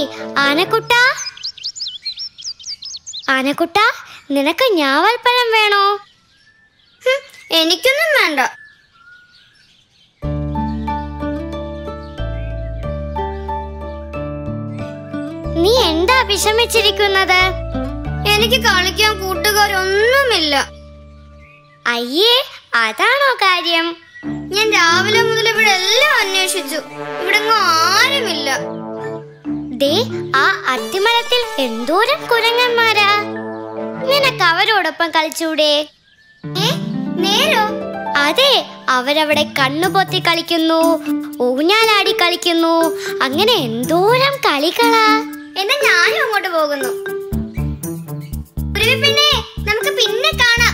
ആനക്കുട്ട ആനക്കുട്ട നിനക്ക് ഞാവൽപ്പഴം വേണോ ഹും, എനിക്കൊന്നും വേണ്ട നീ എന്താ വിഷമിച്ചിരിക്കുന്നത് എനിക്ക് കളിക്കാൻ കൂട്ടുകാരൊന്നുമില്ല അയ്യേ അതാണോ കാര്യം ഞാൻ രാവിലെ മുതൽ ഇവിടെ എല്ലാം അന്വേഷിച്ചു ഇവിടെ ആരുമില്ല ദേ ആ അത്തിമരത്തിൽ എന്തോരം കുരങ്ങന്മാരാ നിനക്ക് അവരോടൊപ്പം കളിച്ചൂടെ ഏ നേരോ അതെ അവരവിടെ കണ്ണുപൊത്തി കളിക്കുന്നു ഊഞ്ഞാലാടി കളിക്കുന്നു അങ്ങനെ എന്തോരം കളികളാ എന്നാ ഞാനും അങ്ങോട്ട് പോകുന്നു കുരുവി പിന്നെ നമുക്ക് പിന്നെ കാണാം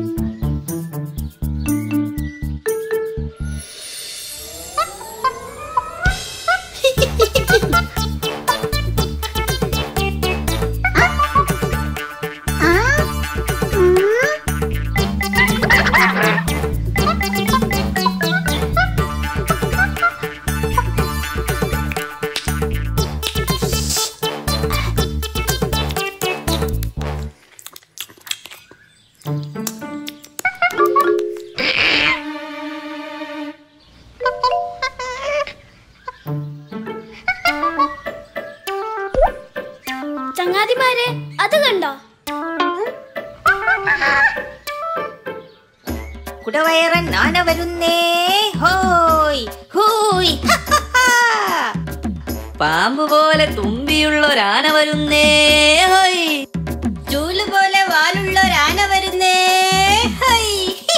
ചങ്ങാതിമാരെ അത് കണ്ടോ കുടവയറൻ ആന വരുന്നേ ഹോയ് ഹൂയ് പാമ്പ് പോലെ തുമ്പിയുള്ള ഒരാന വരുന്നേ ഹോയ് ചൂല് പോലെ വാലുള്ള ഒരാന വരുന്നേ ഹോയ്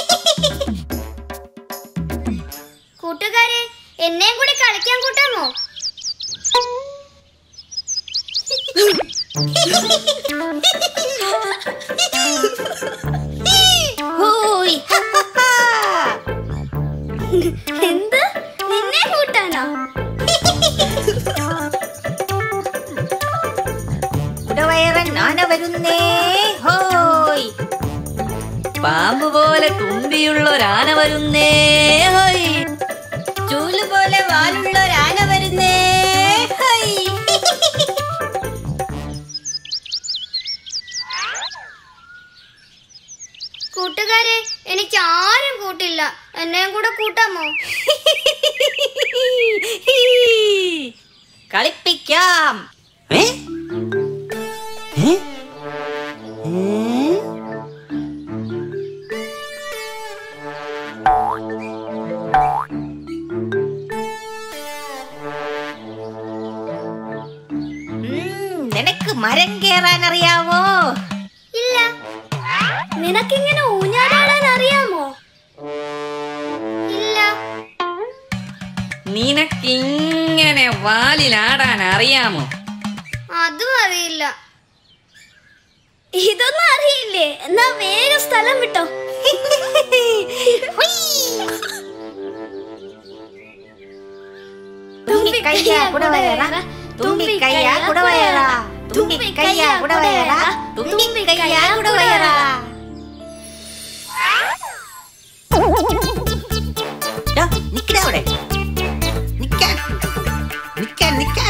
കൂട്ടുകാരെ എന്നെയും കൂടി കളിക്കാൻ കൂട്ടാമോ ഹൂയ് എന്ത് നിന്നെ കൂട്ടാനോ കുടവയറൻ ആന വരുന്നേ ഹോയ് പാമ്പ് പോലെ തുമ്പിയുള്ള ഒരാന വരുന്നേ ഹോയ് ചൂല് പോലെ വാലുള്ള ഒരാന വരുന്നേ ഹോയ് കൂട്ടുകാരെ എനിക്ക് ആരും കൂട്ടില്ല എന്നെയും കൂടെ കൂട്ടാമോ കളിപ്പിക്കാം ഏ? ഏ? ഏ? ഉം, നിനക്ക് മരം കേറാൻ അറിയാവോ ഇല്ല നിനക്കിങ്ങനെ ഊഞ്ഞാലാടാൻ അറിയാമോ ഇല്ല നിനക്കിങ്ങനെ വാലിലാടാൻ അറിയാമോ അതും അറിയില്ല ഇതൊന്നും അറിയില്ലേ എന്നാ വേഗം സ്ഥലം വിട്ടോ തുമ്പിക്കയ്യാ കുടവയറ തുമ്പിക്കയ്യാ കുടവയറ തുമ്പിക്കയ്യാ കുടവയറ തുമ്പിക്കയ്യാ കുടവയറ ഡാ, നിക്കടാ അവിടെ നിക്കാൻ നിക്കാൻ നിക്കാൻ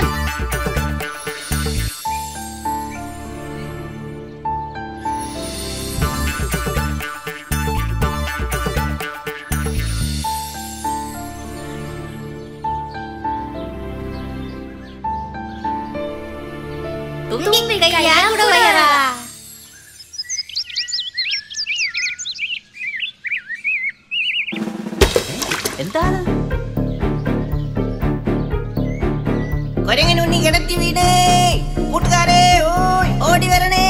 തുമ്പിക്കയ്യാ കുടവയറ എന്താണ് കൊരങ്ങനുണ്ണി കിടത്തി വീട് കൂട്ടുകാരെ ഓയ് ഓടി വരണേ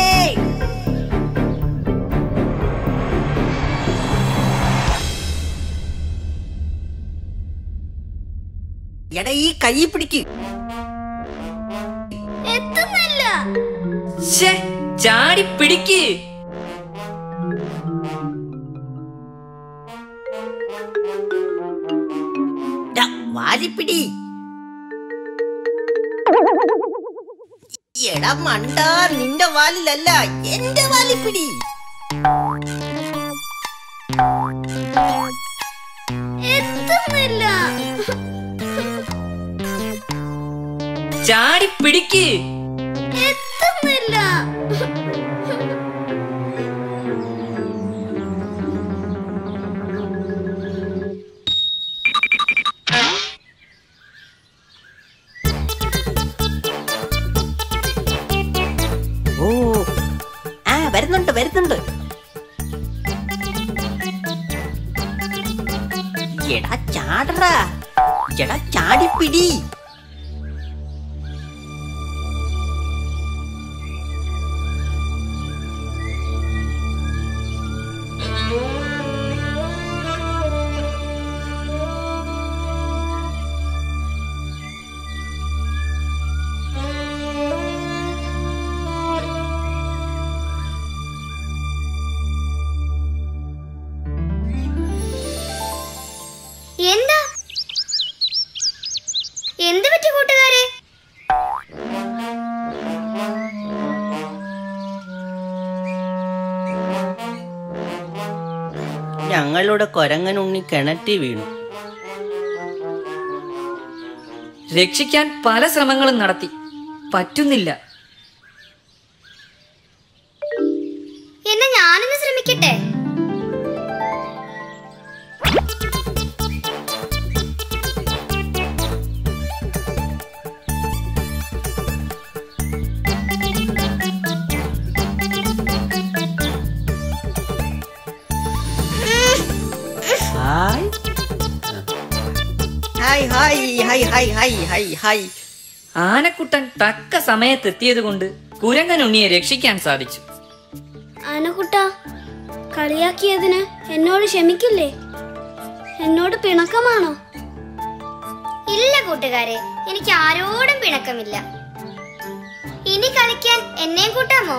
എടാ ഈ കൈ പിടിക്ക് എത്തുന്നില്ല ശ്ശേ, ചാടി പിടിക്ക് ഡാ, വാലിപ്പിടി എടാ മണ്ട നിന്റെ വാലിലല്ല എന്റെ വാലിപ്പിടി എത്തുന്നില്ല ചാടി പിടിക്ക് എത്തുന്നില്ല ഓ ആ വരുന്നുണ്ട് വരുന്നുണ്ട് എടാ ചാടറാ എടാ ചാടിപ്പിടി എന്താ എന്ത് പറ്റി കൂട്ടുകാരെ ഞങ്ങളുടെ കൊരങ്ങനുണ്ണി കിണറ്റി വീണു രക്ഷിക്കാൻ പല ശ്രമങ്ങളും നടത്തി പറ്റുന്നില്ല എന്നാ ഞാനൊന്ന് ശ്രമിക്കട്ടെ hi hi hi hi hi hi hi hi ആനക്കുട്ടൻ തക്ക സമയത്തെത്തിയത് കൊണ്ട് കുരങ്ങനുണ്ണിയെ രക്ഷിക്കാൻ സാധിച്ചു ആനക്കുട്ട കളിയാക്കിയതിന് എന്നോട് ക്ഷമിക്കില്ലേ എന്നോട് പിണക്കമാണോ ഇല്ല കൂട്ടുകാരെ എനിക്ക് ആരോടും പിണക്കമില്ല ഇനി കളിക്കാൻ എന്നെയും കൂട്ടാമോ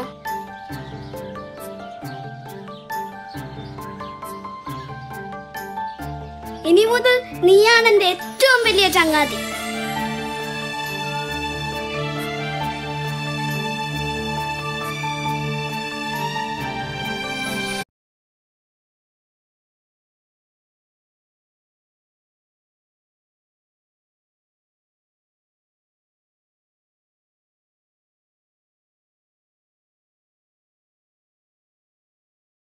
ഇനി മുതൽ നീയാണ് എന്റെ ഏറ്റവും വലിയ ചങ്ങാതി